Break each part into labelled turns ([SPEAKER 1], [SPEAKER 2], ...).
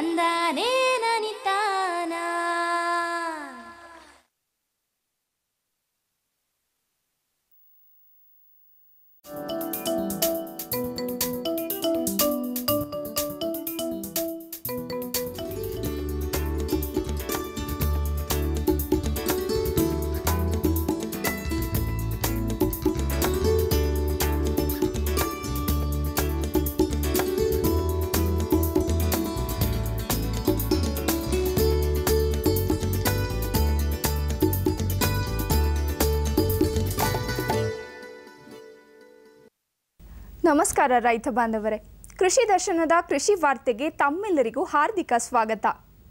[SPEAKER 1] ತಂದಾನೇ ನನಿತಾನ
[SPEAKER 2] ನಮಸ್ಕಾರ ರೈತ ಬಾಂಧವರೇ ಕೃಷಿ ದರ್ಶನದ ಕೃಷಿ ವಾರ್ತೆಗೆ ತಮ್ಮೆಲ್ಲರಿಗೂ ಹಾರ್ದಿಕ ಸ್ವಾಗತ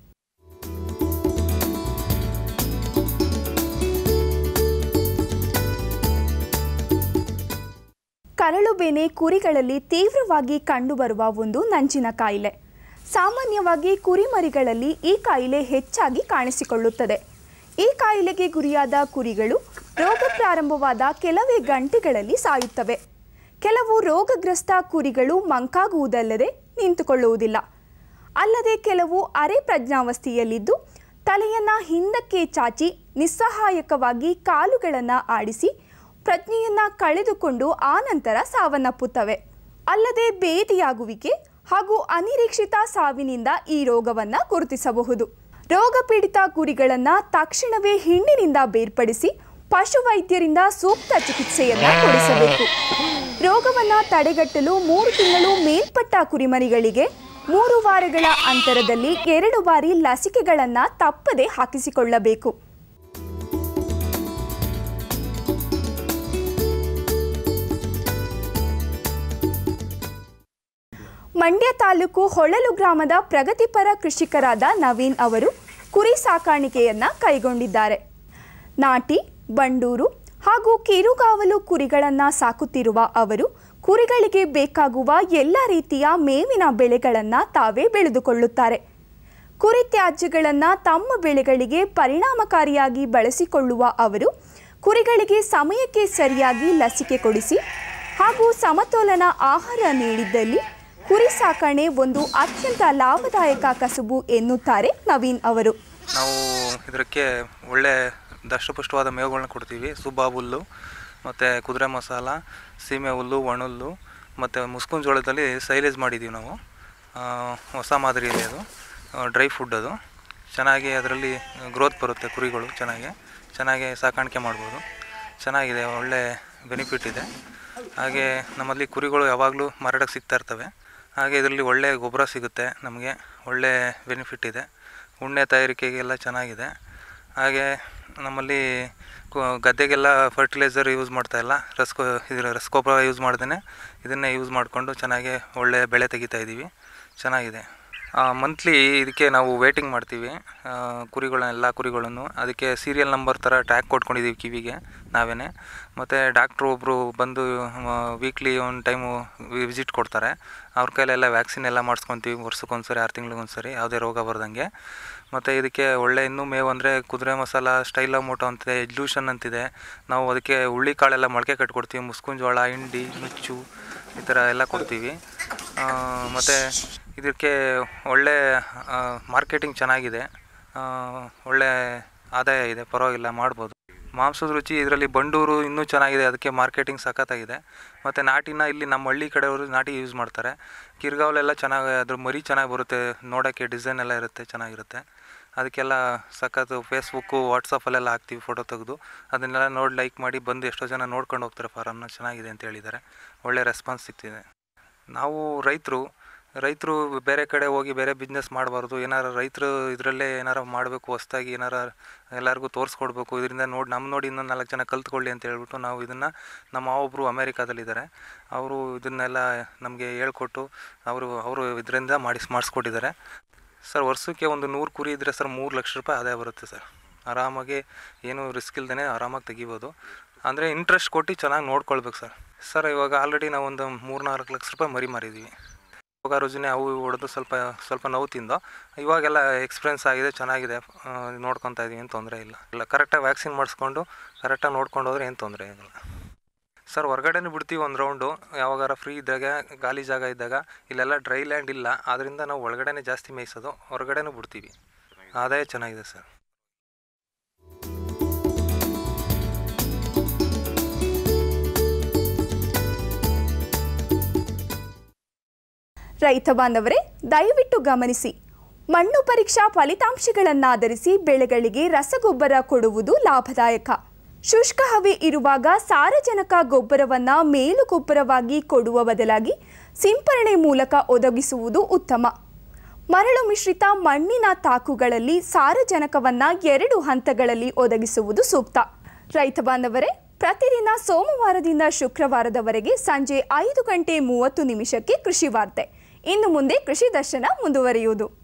[SPEAKER 2] ಕರಳು ಬೇನೆ ಕುರಿಗಳಲ್ಲಿ ತೀವ್ರವಾಗಿ ಕಂಡುಬರುವ ಒಂದು ನಂಚಿನ ಕಾಯಿಲೆ ಸಾಮಾನ್ಯವಾಗಿ ಕುರಿಮರಿಗಳಲ್ಲಿ ಈ ಕಾಯಿಲೆ ಹೆಚ್ಚಾಗಿ ಕಾಣಿಸಿಕೊಳ್ಳುತ್ತದೆ ಈ ಕಾಯಿಲೆಗೆ ಗುರಿಯಾದ ಕುರಿಗಳು ರೋಗ ಪ್ರಾರಂಭವಾದ ಕೆಲವೇ ಗಂಟೆಗಳಲ್ಲಿ ಸಾಯುತ್ತವೆ ಕೆಲವು ರೋಗಗ್ರಸ್ತ ಕುರಿಗಳು ಮಂಕಾಗುವುದಲ್ಲದೆ ನಿಂತುಕೊಳ್ಳುವುದಿಲ್ಲ ಅಲ್ಲದೆ ಕೆಲವು ಅರೆ ಪ್ರಜ್ಞಾವಸ್ಥೆಯಲ್ಲಿದ್ದು ತಲೆಯನ್ನ ಹಿಂದಕ್ಕೆ ಚಾಚಿ ನಿಸ್ಸಹಾಯಕವಾಗಿ ಕಾಲುಗಳನ್ನು ಆಡಿಸಿ ಪ್ರಜ್ಞೆಯನ್ನ ಕಳೆದುಕೊಂಡು ಆನಂತರ ಸಾವನ್ನಪ್ಪುತ್ತವೆ ಅಲ್ಲದೆ ಬೇದಿಯಾಗುವಿಕೆ ಹಾಗೂ ಅನಿರೀಕ್ಷಿತ ಸಾವಿನಿಂದ ಈ ರೋಗವನ್ನ ಗುರುತಿಸಬಹುದು ರೋಗ ಪೀಡಿತ ಕುರಿಗಳನ್ನ ತಕ್ಷಣವೇ ಹಿಂಡಿನಿಂದ ಬೇರ್ಪಡಿಸಿ ಪಶುವೈದ್ಯರಿಂದ ಸೂಕ್ತ ಚಿಕಿತ್ಸೆಯನ್ನ ಕೊಡಿಸಬೇಕು ರೋಗವನ್ನ ತಡೆಗಟ್ಟಲು ಮೂರು ತಿಂಗಳು ಮೇಲ್ಪಟ್ಟ ಕುರಿಮರಿಗಳಿಗೆ ಮೂರು ವಾರಗಳ ಅಂತರದಲ್ಲಿ ಎರಡು ಬಾರಿ ಲಸಿಕೆಗಳನ್ನ ತಪ್ಪದೆ ಹಾಕಿಸಿಕೊಳ್ಳಬೇಕು ಮಂಡ್ಯ ತಾಲೂಕು ಹೊಳಲು ಗ್ರಾಮದ ಪ್ರಗತಿಪರ ಕೃಷಿಕರಾದ ನವೀನ್ ಅವರು ಕುರಿ ಸಾಕಾಣಿಕೆಯನ್ನ ಕೈಗೊಂಡಿದ್ದಾರೆ ನಾಟಿ ಬಂಡೂರು ಹಾಗೂ ಕಿರುಗಾವಲು ಕುರಿಗಳನ್ನು ಸಾಕುತ್ತಿರುವ ಅವರು ಕುರಿಗಳಿಗೆ ಬೇಕಾಗುವ ಎಲ್ಲ ರೀತಿಯ ಮೇವಿನ ಬೆಳೆಗಳನ್ನು ತಾವೇ ಬೆಳೆದುಕೊಳ್ಳುತ್ತಾರೆ ಕುರಿ ತ್ಯಾಜ್ಯಗಳನ್ನು ತಮ್ಮ ಬೆಳೆಗಳಿಗೆ ಪರಿಣಾಮಕಾರಿಯಾಗಿ ಬಳಸಿಕೊಳ್ಳುವ ಅವರು ಕುರಿಗಳಿಗೆ ಸಮಯಕ್ಕೆ ಸರಿಯಾಗಿ ಲಸಿಕೆ ಕೊಡಿಸಿ ಹಾಗೂ ಸಮತೋಲನ ಆಹಾರ ನೀಡಿದ್ದಲ್ಲಿ ಕುರಿ ಸಾಕಣೆ ಒಂದು ಅತ್ಯಂತ ಲಾಭದಾಯಕ ಕಸುಬು ಎನ್ನುತ್ತಾರೆ ನವೀನ್ ಅವರು
[SPEAKER 3] ನಾವು ಇದಕ್ಕೆ ಒಳ್ಳೆ ದಷ್ಟಪುಷ್ಟವಾದ ಮೇವುಗಳನ್ನ ಕೊಡ್ತೀವಿ ಸುಬ್ಬಾ ಹುಲ್ಲು ಮತ್ತು ಕುದುರೆ ಮಸಾಲ ಸೀಮೆ ಹುಲ್ಲು ಒಣಹುಲ್ಲು ಮತ್ತು ಮುಸ್ಕಿನ ಜೋಳದಲ್ಲಿ ಸೈಲೇಜ್ ಮಾಡಿದ್ದೀವಿ ನಾವು ಆ, ಹೊಸ ಮಾದರಿಯಲ್ಲಿ ಅದು ಡ್ರೈ ಫುಡ್ ಅದು ಚೆನ್ನಾಗಿ ಅದರಲ್ಲಿ ಗ್ರೋತ್ ಬರುತ್ತೆ ಕುರಿಗಳು ಚೆನ್ನಾಗಿ ಚೆನ್ನಾಗಿ ಸಾಕಾಣಿಕೆ ಮಾಡ್ಬೋದು ಚೆನ್ನಾಗಿದೆ ಒಳ್ಳೆ ಬೆನಿಫಿಟ್ ಇದೆ ಹಾಗೆ ನಮ್ಮಲ್ಲಿ ಕುರಿಗಳು ಯಾವಾಗಲೂ ಮಾರಾಟಕ್ಕೆ ಸಿಗ್ತಾ ಇರ್ತವೆ ಹಾಗೆ ಇದರಲ್ಲಿ ಒಳ್ಳೆ ಗೊಬ್ಬರ ಸಿಗುತ್ತೆ ನಮಗೆ ಒಳ್ಳೆ ಬೆನಿಫಿಟ್ ಇದೆ ಉಣ್ಣೆ ತಯಾರಿಕೆಗೆಲ್ಲ ಚೆನ್ನಾಗಿದೆ ಹಾಗೆ ನಮ್ಮಲ್ಲಿ ಕು- ಗದ್ದೆಗೆಲ್ಲ ಫರ್ಟಿಲೈಸರ್ ಯೂಸ್ ಮಾಡ್ತಾ ಇಲ್ಲ ರಸ್ಕೊ ಇದರ ರಸಗೊಬ್ಬರ ಯೂಸ್ ಮಾಡ್ದೇ ಇದನ್ನೇ ಯೂಸ್ ಮಾಡಿಕೊಂಡು ಚೆನ್ನಾಗಿ ಒಳ್ಳೆ ಬೆಳೆ ತೆಗಿತಾ ಇದ್ದೀವಿ ಚೆನ್ನಾಗಿದೆ ಮಂತ್ಲಿ ಇದಕ್ಕೆ ನಾವು ವೇಟಿಂಗ್ ಮಾಡ್ತೀವಿ ಆ, ಕುರಿಗಳನ್ನ ಎಲ್ಲ ಕುರಿಗಳನ್ನು ಅದಕ್ಕೆ ಸೀರಿಯಲ್ ನಂಬರ್ ಥರ ಟ್ಯಾಗ್ ಕೊಟ್ಕೊಂಡಿದ್ದೀವಿ ಕಿವಿಗೆ ನಾವೇ ಮತ್ತು ಡಾಕ್ಟ್ರು ಒಬ್ಬರು ಬಂದು ವೀಕ್ಲಿ ಒಂದು ಟೈಮು ವಿಸಿಟ್ ಕೊಡ್ತಾರೆ ಅವ್ರ ಕೈಲೆಲ್ಲ ವ್ಯಾಕ್ಸಿನ್ ಎಲ್ಲ ಮಾಡಿಸ್ಕೊತೀವಿ ವರ್ಷಕ್ಕೊಂದ್ಸರಿ ಆರು ತಿಂಗಳಿಗೊಂದ್ಸರಿ ಯಾವುದೇ ರೋಗ ಬರ್ದಂಗೆ ಮತ್ತು ಇದಕ್ಕೆ ಒಳ್ಳೆ ಇನ್ನೂ ಮೇವು ಅಂದರೆ ಕುದುರೆ ಮಸಾಲ ಸ್ಟೈಲ ಮೋಟೋ ಅಂತಿದೆ ಎಜ್ಲೂಷನ್ ಅಂತಿದೆ ನಾವು ಅದಕ್ಕೆ ಹುಳ್ಳಿ ಕಾಳೆಲ್ಲ ಮೊಳಕೆ ಕಟ್ಕೊಡ್ತೀವಿ ಮುಸ್ಕಿನ ಜೋಳ ಹಿಂಡಿ ನುಚ್ಚು ಈ ಥರ ಎಲ್ಲ ಕೊಡ್ತೀವಿ ಮತ್ತು ಇದಕ್ಕೆ ಒಳ್ಳೆ ಮಾರ್ಕೆಟಿಂಗ್ ಚೆನ್ನಾಗಿದೆ ಆ, ಒಳ್ಳೆ ಆದಾಯ ಇದೆ ಪರವಾಗಿಲ್ಲ ಮಾಡ್ಬೋದು ಮಾಂಸದ ರುಚಿ ಇದರಲ್ಲಿ ಬಂಡೂರು ಇನ್ನೂ ಚೆನ್ನಾಗಿದೆ ಅದಕ್ಕೆ ಮಾರ್ಕೆಟಿಂಗ್ ಸಖತ್ತಾಗಿದೆ ಮತ್ತು ನಾಟಿನ ಇಲ್ಲಿ ನಮ್ಮ ಹಳ್ಳಿ ಕಡೆಯವರು ನಾಟಿ ಯೂಸ್ ಮಾಡ್ತಾರೆ ಕಿರ್ಗಾವಲೆಲ್ಲ ಚೆನ್ನಾಗಿ ಅದ್ರ ಮರಿ ಚೆನ್ನಾಗಿ ಬರುತ್ತೆ ನೋಡೋಕ್ಕೆ ಡಿಸೈನ್ ಎಲ್ಲ ಇರುತ್ತೆ ಚೆನ್ನಾಗಿರುತ್ತೆ ಅದಕ್ಕೆಲ್ಲ ಸಖತ್ತು ಫೇಸ್ಬುಕ್ಕು ವಾಟ್ಸಪ್ಪಲ್ಲೆಲ್ಲ ಹಾಕ್ತೀವಿ ಫೋಟೋ ತೆಗೆದು ಅದನ್ನೆಲ್ಲ ನೋಡಿ ಲೈಕ್ ಮಾಡಿ ಬಂದು ಎಷ್ಟೋ ಜನ ನೋಡ್ಕೊಂಡು ಹೋಗ್ತಾರೆ ಫಾರಮ್ನ ಚೆನ್ನಾಗಿದೆ ಅಂತ ಹೇಳಿದ್ದಾರೆ ಒಳ್ಳೆ ರೆಸ್ಪಾನ್ಸ್ ಸಿಗ್ತಿದೆ ನಾವು ರೈತರು ರೈತರು ಬೇರೆ ಕಡೆ ಹೋಗಿ ಬೇರೆ ಬಿಸ್ನೆಸ್ ಮಾಡಬಾರ್ದು ಏನಾರು ರೈತರು ಇದರಲ್ಲೇ ಏನಾರು ಮಾಡಬೇಕು ಹೊಸ್ದಾಗಿ ಏನಾರು ಎಲ್ಲರಿಗೂ ತೋರಿಸ್ಕೊಡ್ಬೇಕು ಇದರಿಂದ ನೋಡಿ ನಮ್ಮ ನೋಡಿ ಇನ್ನೊಂದು ನಾಲ್ಕು ಜನ ಕಲ್ತ್ಕೊಳ್ಳಿ ಅಂತ ಹೇಳ್ಬಿಟ್ಟು ನಾವು ಇದನ್ನು ನಮ್ಮ ಮಾವ ಒಬ್ಬರು ಅಮೇರಿಕಾದಲ್ಲಿದ್ದಾರೆ ಅವರು ಇದನ್ನೆಲ್ಲ ನಮಗೆ ಹೇಳ್ಕೊಟ್ಟು ಅವರು ಅವರು ಇದರಿಂದ ಮಾಡಿಸ್ ಮಾಡಿಸ್ಕೊಟ್ಟಿದ್ದಾರೆ ಸರ್ ವರ್ಷಕ್ಕೆ ಒಂದು ನೂರು ಕುರಿ ಇದ್ದರೆ ಸರ್ ಮೂರು ಲಕ್ಷ ರೂಪಾಯಿ ಆದಾಯ ಬರುತ್ತೆ ಸರ್ ಆರಾಮಾಗಿ ಏನು ರಿಸ್ಕ್ ಇಲ್ದೇ ಆರಾಮಾಗಿ ತೆಗಿಬೋದು ಅಂದರೆ ಇಂಟ್ರೆಸ್ಟ್ ಕೊಟ್ಟು ಚೆನ್ನಾಗಿ ನೋಡ್ಕೊಳ್ಬೇಕು ಸರ್ ಸರ್ ಇವಾಗ ಆಲ್ರೆಡಿ ನಾವು ಒಂದು ಮೂರು ನಾಲ್ಕು ಲಕ್ಷ ರೂಪಾಯಿ ಮರಿ ಮಾರಿದ್ದೀವಿ ರೋಗ ರುಜಿನ ಅವು ಇವು ಹೊಡೆದು ಸ್ವಲ್ಪ ಸ್ವಲ್ಪ ನೋವು ತಿಂದು ಇವಾಗೆಲ್ಲ ಎಕ್ಸ್ಪೀರಿಯನ್ಸ್ ಆಗಿದೆ ಚೆನ್ನಾಗಿದೆ ಆ, ನೋಡ್ಕೊತಾ ಇದೀವಿ ಏನು ತೊಂದರೆ ಇಲ್ಲ ಇಲ್ಲ ಕರೆಕ್ಟಾಗಿ ವ್ಯಾಕ್ಸಿನ್ ಮಾಡಿಸ್ಕೊಂಡು ಕರೆಕ್ಟಾಗಿ ನೋಡ್ಕೊಂಡು ಹೋದ್ರೆ ಏನು ತೊಂದರೆ ಆಗಿಲ್ಲ ಸರ್ ಹೊರಗಡೆನೇ ಬಿಡ್ತೀವಿ ಒಂದು ರೌಂಡು ಯಾವಾಗಾರ ಫ್ರೀ ಇದ್ದಾಗ ಖಾಲಿ ಜಾಗ ಇದ್ದಾಗ ಇಲ್ಲೆಲ್ಲ ಡ್ರೈ ಲ್ಯಾಂಡ್ ಇಲ್ಲ ಆದ್ದರಿಂದ ನಾವು ಒಳಗಡೆನೇ ಜಾಸ್ತಿ ಮೇಯಿಸೋದು ಹೊರಗಡೆನೂ ಬಿಡ್ತೀವಿ ಆದಾಯ ಚೆನ್ನಾಗಿದೆ ಸರ್
[SPEAKER 2] ರೈತ ಬಾಂಧವರೇ ದಯವಿಟ್ಟು ಗಮನಿಸಿ ಮಣ್ಣು ಪರೀಕ್ಷಾ ಫಲಿತಾಂಶಗಳನ್ನಾಧರಿಸಿ ಬೆಳೆಗಳಿಗೆ ರಸಗೊಬ್ಬರ ಕೊಡುವುದು ಲಾಭದಾಯಕ ಶುಷ್ಕ ಹವೆ ಇರುವಾಗ ಸಾರಜನಕ ಗೊಬ್ಬರವನ್ನ ಮೇಲು ಗೊಬ್ಬರವಾಗಿ ಕೊಡುವ ಬದಲಾಗಿ ಸಿಂಪರಣೆ ಮೂಲಕ ಒದಗಿಸುವುದು ಉತ್ತಮ ಮರಳು ಮಿಶ್ರಿತ ಮಣ್ಣಿನ ತಾಕುಗಳಲ್ಲಿ ಸಾರಜನಕವನ್ನ ಎರಡು ಹಂತಗಳಲ್ಲಿ ಒದಗಿಸುವುದು ಸೂಕ್ತ ರೈತ ಬಾಂಧವರೇ ಪ್ರತಿದಿನ ಸೋಮವಾರದಿಂದ ಶುಕ್ರವಾರದವರೆಗೆ ಸಂಜೆ ಐದು ಗಂಟೆ ಮೂವತ್ತು ನಿಮಿಷಕ್ಕೆ ಕೃಷಿ ವಾರ್ತೆ ಇನ್ನು ಮುಂದೆ ಕೃಷಿ ದರ್ಶನ ಮುಂದುವರಿಯುವುದು